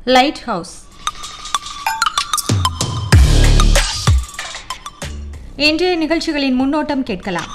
light house இன்றைய நிகழ்ச்சிகளின் முன்னோட்டம் கேட்கலாம்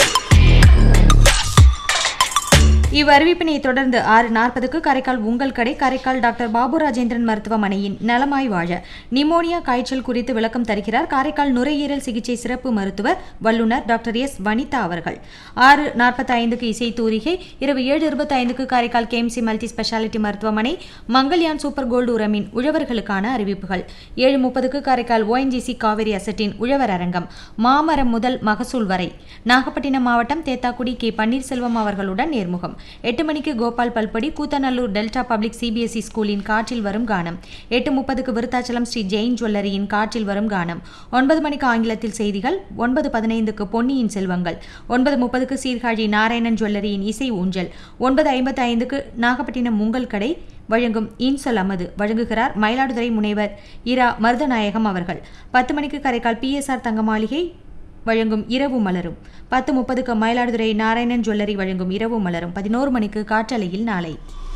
இவ்வறிவிப்பினை தொடர்ந்து ஆறு நாற்பதுக்கு காரைக்கால் உங்கள் கடை காரைக்கால் டாக்டர் பாபு ராஜேந்திரன் மருத்துவமனையின் நலமாய் வாழ நிமோனியா காய்ச்சல் குறித்து விளக்கம் தருகிறார் காரைக்கால் நுரையீரல் சிகிச்சை சிறப்பு மருத்துவர் வல்லுநர் டாக்டர் எஸ் வனிதா அவர்கள் ஆறு நாற்பத்தி ஐந்துக்கு இசை தூரிகை இரவு ஏழு இருபத்தி ஐந்துக்கு காரைக்கால் கேஎம்சி மல்டி ஸ்பெஷாலிட்டி மருத்துவமனை மங்கள்யான் சூப்பர் கோல்டு உரமின் உழவர்களுக்கான அறிவிப்புகள் ஏழு முப்பதுக்கு காரைக்கால் ஓஎன்ஜிசி காவிரி அசட்டின் உழவர் அரங்கம் மாமரம் முதல் மகசூல் வரை நாகப்பட்டினம் மாவட்டம் தேத்தாக்குடி கே பன்னீர்செல்வம் அவர்களுடன் நேர்முகம் எட்டு மணிக்கு கோபால் பல்படி கூத்தநல்லூர் டெல்டா பப்ளிக் சிபிஎஸ்இ ஸ்கூலின் காற்றில் வரும் கானம் எட்டு முப்பதுக்கு விருத்தாச்சலம் ஸ்ரீ ஜெயின் ஜுவல்லரியின் காற்றில் வரும் கானம் ஒன்பது மணிக்கு ஆங்கிலத்தில் செய்திகள் ஒன்பது பதினைந்துக்கு பொன்னியின் செல்வங்கள் ஒன்பது முப்பதுக்கு சீர்காழி நாராயணன் ஜுவல்லரியின் இசை ஊஞ்சல் ஒன்பது ஐம்பத்தி ஐந்துக்கு நாகப்பட்டினம் உங்கள் கடை வழங்கும் இன்சொல் அமது வழங்குகிறார் மயிலாடுதுறை முனைவர் இரா மருதநாயகம் அவர்கள் பத்து மணிக்கு காரைக்கால் பிஎஸ்ஆர் தங்க மாளிகை வழங்கும் இரவு மலரும் பத்து முப்பதுக்கு மயிலாடுதுறை நாராயணன் ஜுவல்லரி வழங்கும் இரவு மலரும் பதினோரு மணிக்கு காற்றலையில் நாளை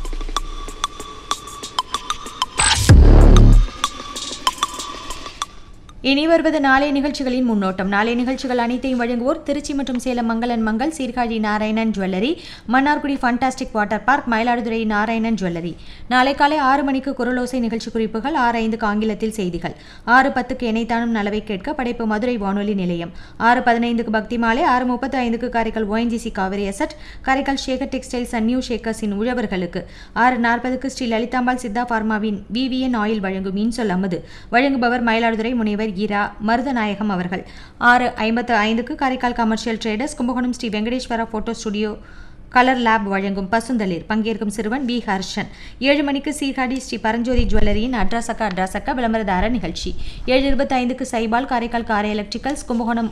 இனி வருவது நாளைய நிகழ்ச்சிகளின் முன்னோட்டம் நாளைய நிகழ்ச்சிகள் அனைத்தையும் வழங்குவோர் திருச்சி மற்றும் சேலம் மங்களன் Mangal Sirkazhi Narayanan jewellery Mannargudi fantastic water park Mayiladuthurai Narayanan jewellery நாளை காலை ஆறு மணிக்கு குரலோசை நிகழ்ச்சி குறிப்புகள் ஆறு ஐந்துக்கு ஆங்கிலத்தில் செய்திகள் ஆறு பத்துக்கு இணைத்தானும் நலவை கேட்க படைப்பு மதுரை வானொலி நிலையம் ஆறு பதினைந்துக்கு பக்தி மாலை ஆறு முப்பத்தி ஐந்துக்கு Karaikal ONGC Cauvery asset Karaikal Shekar textiles and new ஷேக்கர்ஸின் உழவர்களுக்கு ஆறு நாற்பதுக்கு ஸ்ரீ லலிதாம்பாள் சித்தா பார்மாவின் விவிஎன் ஆயில் வழங்கும் இன்சொல் அமுது வழங்குபவர் மயிலாடுதுறை முனைவர் இரா மருதநாயகம் அவர்கள் ஆறு ஐம்பத்து ஐந்துக்கு Karaikal commercial traders Kumbakonam Sri Venkateswara photo studio colour lab வழங்கும் பசுந்தளிர் பங்கேற்கும் சிறுவன் பி ஹர்ஷன் ஏழு மணிக்கு சீர்காழி ஸ்ரீ பரஞ்சோதி ஜுவல்லரியின் அட்ராசக்கா அட்ராசக்கா விளம்பரதார நிகழ்ச்சி ஏழு இருபத்தி ஐந்துக்கு சைபால் காரைக்கால் காரை எலக்ட்ரிக்கல்ஸ் கும்பகோணம்